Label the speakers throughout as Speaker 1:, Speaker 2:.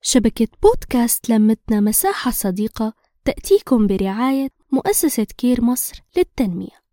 Speaker 1: شبكة بودكاست لمتنا مساحة صديقة تأتيكم برعاية مؤسسة كير مصر للتنمية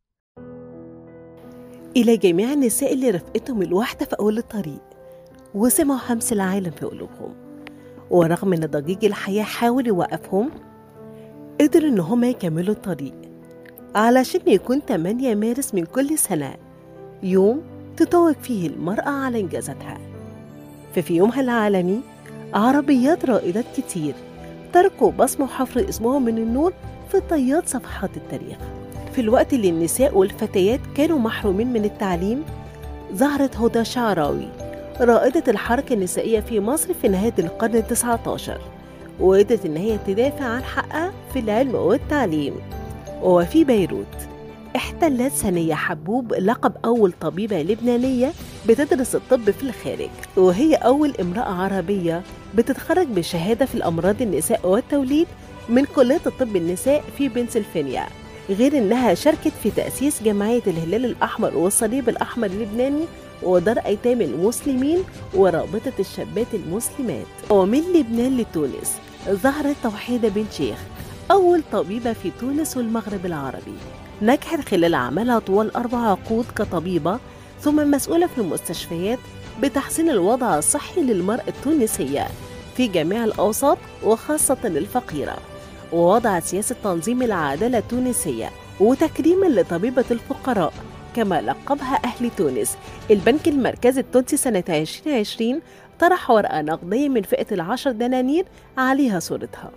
Speaker 2: إلى جميع النساء اللي رفقتهم الواحدة في أول الطريق وسمعوا همس العالم في قلوبهم ورغم إن ضجيج الحياة حاول يوقفهم قدروا إن هما يكملوا الطريق علشان يكون 8 مارس من كل سنة يوم تتوج فيه المرأة على إنجازاتها ففي يومها العالمي عربيات رائدات كتير تركوا بصمة وحفر اسمهم من النور في طيات صفحات التاريخ في الوقت اللي النساء والفتيات كانوا محرومين من التعليم ظهرت هدى شعراوي رائدة الحركة النسائية في مصر في نهاية القرن التسعة عشر وقدرت إن هي تدافع عن حقها في العلم والتعليم وفي بيروت احتلت سنية حبوب لقب أول طبيبة لبنانية بتدرس الطب في الخارج وهي أول امرأة عربية بتتخرج بشهادة في الأمراض النساء والتوليد من كلية الطب النساء في بنسلفانيا غير إنها شاركت في تأسيس جمعية الهلال الأحمر والصليب الأحمر اللبناني ودار أيتام المسلمين ورابطة الشابات المسلمات ومن لبنان لتونس ظهرت توحيدة بن شيخ أول طبيبة في تونس والمغرب العربي نجحت خلال عملها طوال أربع عقود كطبيبة ثم مسؤولة في المستشفيات بتحسين الوضع الصحي للمرأة التونسية في جميع الأوساط وخاصة الفقيرة ووضعت سياسة تنظيم العدالة التونسية وتكريما لطبيبة الفقراء كما لقبها أهل تونس البنك المركزي التونسي سنة 2020 طرح ورقة نقدية من فئة العشر دنانير عليها صورتها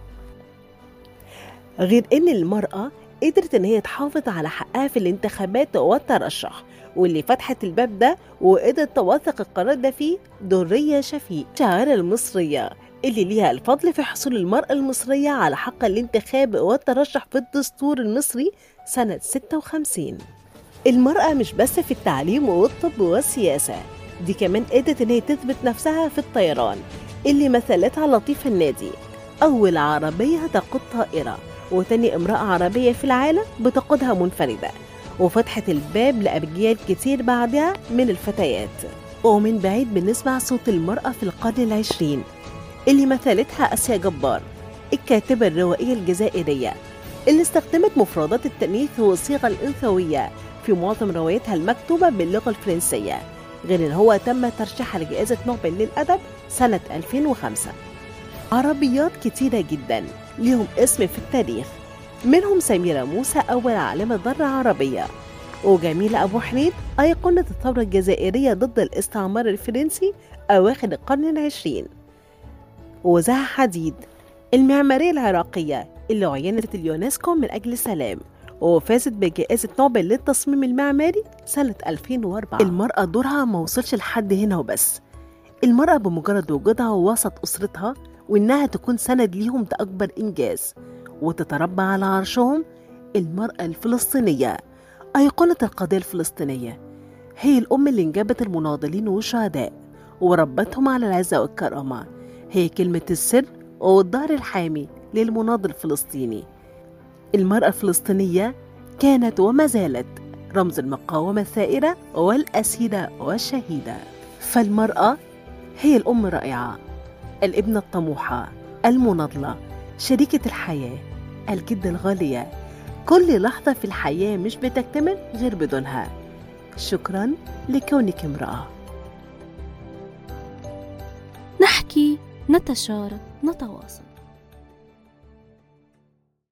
Speaker 2: غير ان المرأة قدرت ان هي تحافظ على حقها في الانتخابات والترشح واللي فتحت الباب ده وقدرت توثق القرار ده فيه درية شفيق شاعرة المصرية اللي ليها الفضل في حصول المرأة المصرية على حق الانتخاب والترشح في الدستور المصري سنة 56 المرأة مش بس في التعليم والطب والسياسة دي كمان قدرت ان هي تثبت نفسها في الطيران اللي مثلتها لطيفة النادي أول عربية تقود طائرة وتاني امرأة عربية في العالم بتقودها منفردة وفتحت الباب لأجيال كتير بعدها من الفتيات ومن بعيد بنسمع صوت المرأة في القرن العشرين اللي مثلتها أسيا جبار الكاتبة الروائية الجزائرية اللي استخدمت مفردات التأنيث والصيغة الأنثوية في معظم رواياتها المكتوبة باللغة الفرنسية غير إن هو تم ترشيحها لجائزة نوبل للأدب سنة 2005 عربيات كتيرة جدا ليهم اسم في التاريخ منهم سميرة موسى أول عالمة ذرة عربية وجميلة أبو حميد أيقونة الثورة الجزائرية ضد الاستعمار الفرنسي أواخر القرن العشرين وزها حديد المعمارية العراقية اللي عينت اليونسكو من أجل السلام وفازت بجائزة نوبل للتصميم المعماري سنة 2004 المرأة دورها ما وصلش لحد هنا وبس المرأة بمجرد وجودها وسط أسرتها وإنها تكون سند ليهم ده أكبر إنجاز وتتربى على عرشهم المرأة الفلسطينية أيقونة القضية الفلسطينية هي الأم اللي انجبت المناضلين والشهداء وربتهم على العزة والكرامة هي كلمة السر والظهر الحامي للمناضل الفلسطيني المرأة الفلسطينية كانت وما زالت رمز المقاومة الثائرة والأسيرة والشهيدة فالمرأة هي الأم الرائعة الابنة الطموحة المناضلة شريكة الحياة الجدة الغالية كل لحظة في الحياة مش بتكتمل غير بدونها شكرا لكونك امرأة
Speaker 1: نحكي نتشارك نتواصل